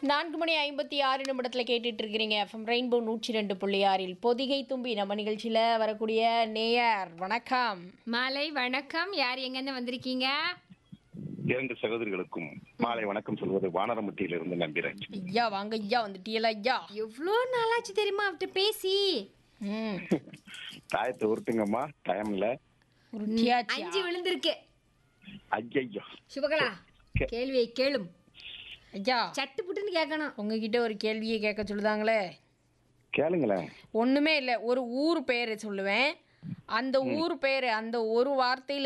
நான்கு மணி ஐம்பத்தி ஆறு நிமிடத்தில் கேட்டுட்டு இருக்கிறீங்க எஃப்எம் ரெயின்போ நூற்றி ரெண்டு புள்ளி ஆறில் பொதிகை தும்பி நம்ம நிகழ்ச்சியில் வரக்கூடிய நேயர் வணக்கம் மாலை வணக்கம் யார் எங்கேருந்து வந்திருக்கீங்க இரண்டு சகோதரிகளுக்கும் மாலை வணக்கம் சொல்வது வானரமுட்டியிலிருந்து நம்பிராஜ் ஐயா வாங்க ஐயா வந்துட்டீங்களா ஐயா எவ்வளோ நாளாச்சு தெரியுமா அவர்கிட்ட பேசி ம் தாயத்தை உருட்டுங்கம்மா டைம்ல உருட்டியாச்சு அஞ்சு விழுந்திருக்கு ஐயையோ சுபகலா கே- கேள்வியை கேளும் ஐயா சட்டு புட்டுன்னு கேட்கணும் உங்ககிட்ட ஒரு கேள்வியை கேட்க சொல்லுதாங்களே கேளுங்களேன் ஒன்றுமே இல்லை ஒரு ஊர் பேர் சொல்லுவேன் அந்த ஊர் பேர் அந்த ஒரு வார்த்தையில்